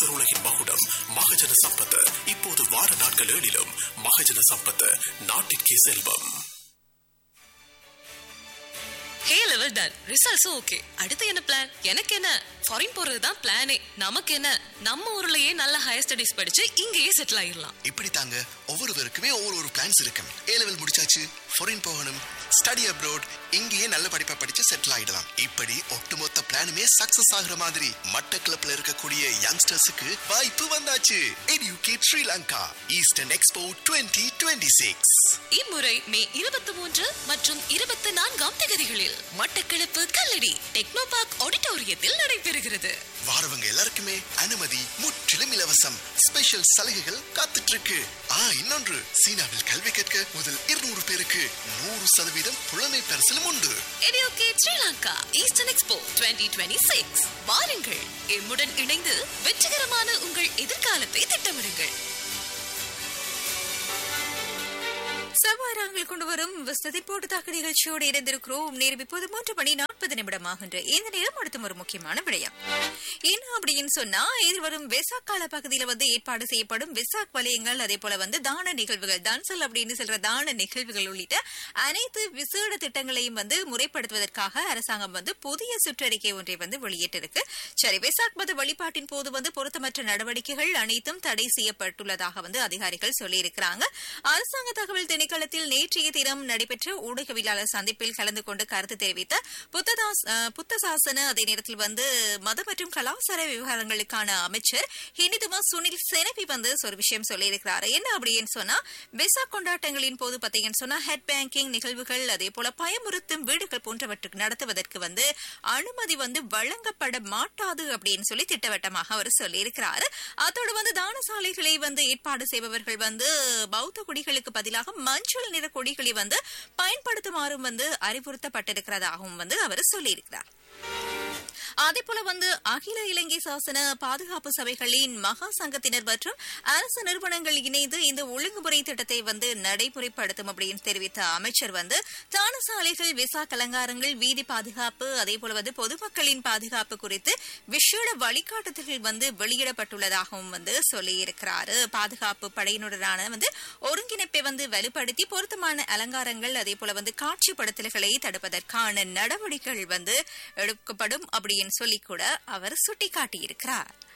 லோக்தர் மகுடம் மகஜன சம்பத் இப்போது வார நாட்கள் ஏழிலும் மகஜன சம்பத் நாட்டிற்கே செல்வம் ஹே லெவல் டன் ரிசல்ட்ஸும் ஓகே அடுத்து என்ன பிளான் எனக்கு என்ன ஃபாரின் போறது தான் பிளானே நமக்கு என்ன நம்ம ஊர்லயே நல்ல ஹையர் ஸ்டடிஸ் படிச்சு இங்கேயே செட்டில் ஆயிடலாம் இப்படி தாங்க ஒவ்வொருவருக்குமே ஒவ்வொரு ஒரு பிளான்ஸ் இருக்கும் ஏ லெவல் முடிச்சாச்சு ஃபாரின் போகணும் ஸ்டடி அப்ரோட் இங்கேயே நல்ல படிப்பை படிச்சு செட்டில் ஆயிடலாம் இப்படி ஒட்டுமொத்த பிளானுமே சக்சஸ் ஆகுற மாதிரி மட்டக்களப்ல இருக்கக்கூடிய யங்ஸ்டர்ஸுக்கு வாய்ப்பு வந்தாச்சு educate Sri Lanka eastern expo twenty twenty six இம்முறை மே இருபத்தி மூன்று மற்றும் இருபத்தி நான்காம் தேதிகளில் மட்டக்களப்பு கல்லடி டெக்னோ பார்க் ஆடிட்டோரியத்தில் நடைபெறுகிறது வாரவங்க எல்லாருக்குமே அனுமதி முற்றிலும் இலவசம் ஸ்பெஷல் சலுகைகள் காத்துட்டு இருக்கு ஆ இன்னொன்று சீனாவில் கல்வி கற்க முதல் இருநூறு பேருக்கு நூறு சதவீதம் புலமை பரிசிலும் உண்டு எடியோகேட் ஸ்ரீலங்கா ஈஸ்டர்ன் எக்ஸ்போ 2026 வாருங்கள் எம்முடன் இணைந்து வெற்றிகரமான உங்கள் எதிர்காலத்தை திட்டமிடுங்கள் செவ்வாய் நாங்கள் கொண்டு வரும் வசதி போட்டு தாக்கு நிகழ்ச்சியோடு இணைந்திருக்கிறோம் நேரம் இப்போது மூன்று மணி நாற்பது நிமிடமாகின்ற இந்த நேரம் அடுத்த ஒரு முக்கியமான விடயம் என்ன அப்படின்னு சொன்னா எதிர்வரும் வெசாக் கால பகுதியில வந்து ஏற்பாடு செய்யப்படும் வெசாக் வலயங்கள் அதே போல வந்து தான நிகழ்வுகள் தான்சல் அப்படின்னு சொல்ற தான நிகழ்வுகள் உள்ளிட்ட அனைத்து விசேட திட்டங்களையும் வந்து முறைப்படுத்துவதற்காக அரசாங்கம் வந்து புதிய சுற்றறிக்கை ஒன்றை வந்து வெளியிட்டிருக்கு சரி வெசாக் மத வழிபாட்டின் போது வந்து பொருத்தமற்ற நடவடிக்கைகள் அனைத்தும் தடை செய்யப்பட்டுள்ளதாக வந்து அதிகாரிகள் சொல்லியிருக்கிறாங்க அரசாங்க தகவல் திணைக்களத்தில் நேற்றைய தினம் நடைபெற்ற ஊடகவியலாளர் சந்திப்பில் கலந்து கொண்டு கருத்து தெரிவித்த புத்ததாஸ் அஹ், புத்தசாசன அதே நேரத்தில் வந்து மத மற்றும் கலாச்சார விவகாரங்களுக்கான அமைச்சர் ஹினிதுமா சுனில் செனவி வந்து ஒரு விஷயம் சொல்லியிருக்கிறாரு என்ன அப்படின்னு சொன்னா வெசா கொண்டாட்டங்களின் போது பாத்தீங்கன்னு சொன்னா ஹெட் பேங்கிங் நிகழ்வுகள் அதே போல பயமுறுத்தும் வீடுகள் போன்றவற்றுக்கு நடத்துவதற்கு வந்து அனுமதி வந்து வழங்கப்பட மாட்டாது அப்படின்னு சொல்லி திட்டவட்டமாக அவர் சொல்லியிருக்கிறாரு அதோடு வந்து தானசாலைகளை வந்து ஏற்பாடு செய்பவர்கள் வந்து பௌத்த கொடிகளுக்கு பதிலாக மஞ்சள் நிற கொடிகளை வந்து பயன்படுத்துமாறும் வந்து அறிவுறுத்தப்பட்டிருக்கிறதாகவும் வந்து அவர் சொல்லியிருக்கிறார் அதே போல வந்து அகில இலங்கை சாசன பாதுகாப்பு சபைகளின் மகா சங்கத்தினர் மற்றும் அரசு நிறுவனங்கள் இணைந்து இந்த ஒழுங்குமுறை திட்டத்தை வந்து நடைமுறைப்படுத்தும் அப்படின்னு தெரிவித்த அமைச்சர் வந்து தானசாலைகள் விசா கலங்காரங்கள் வீதி பாதுகாப்பு அதே போல வந்து பொதுமக்களின் பாதுகாப்பு குறித்து விஷேட வழிகாட்டுதல்கள் வந்து வெளியிடப்பட்டுள்ளதாகவும் வந்து சொல்லியிருக்கிறாரு பாதுகாப்பு படையினருடனான வந்து ஒருங்கிணைப்பை வந்து வலுப்படுத்தி பொருத்தமான அலங்காரங்கள் அதே போல வந்து காட்சிப்படுத்தல்களை தடுப்பதற்கான நடவடிக்கைகள் வந்து எடுக்கப்படும் அப்படின்னு சொல்லி கூட அவர் சுட்டிக்காட்டியிருக்கிறார்